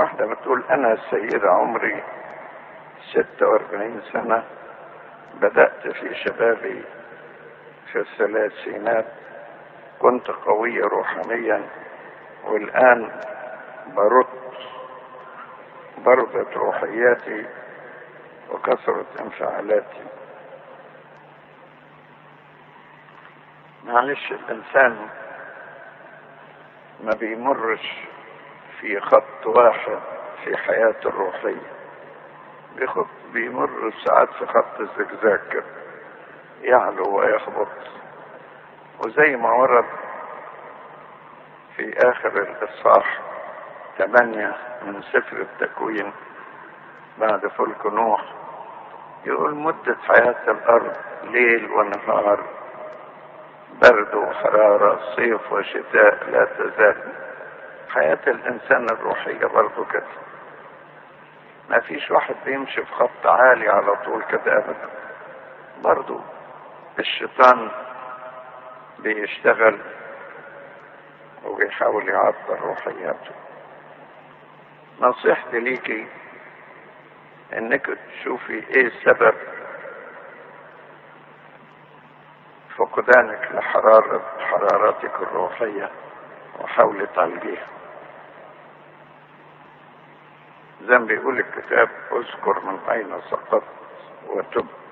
واحدة بتقول أنا سيدة عمري ستة وأربعين سنة بدأت في شبابي في الثلاثينات كنت قوية روحانيا والآن برد بردت روحياتي وكثرت انفعالاتي معلش الإنسان ما بيمرش في خط واحد في حياته الروحية بيخط بيمر ساعات في خط الزجزاج كده يعلو ويهبط وزي ما ورد في آخر الإصحاح ثمانية من سفر التكوين بعد فلك نوح يقول مدة حياة الأرض ليل ونهار برد وحرارة صيف وشتاء لا تزال حياة الإنسان الروحية برضه كده ما فيش واحد بيمشي في خط عالي على طول كده أبدا برضه الشيطان بيشتغل وبيحاول يعطل روحياته نصيحتي ليكي انك تشوفي ايه السبب فقدانك لحرارة حرارتك الروحية وحاولي تعالجيها زي ما بيقول الكتاب اذكر من اين سقطت وتب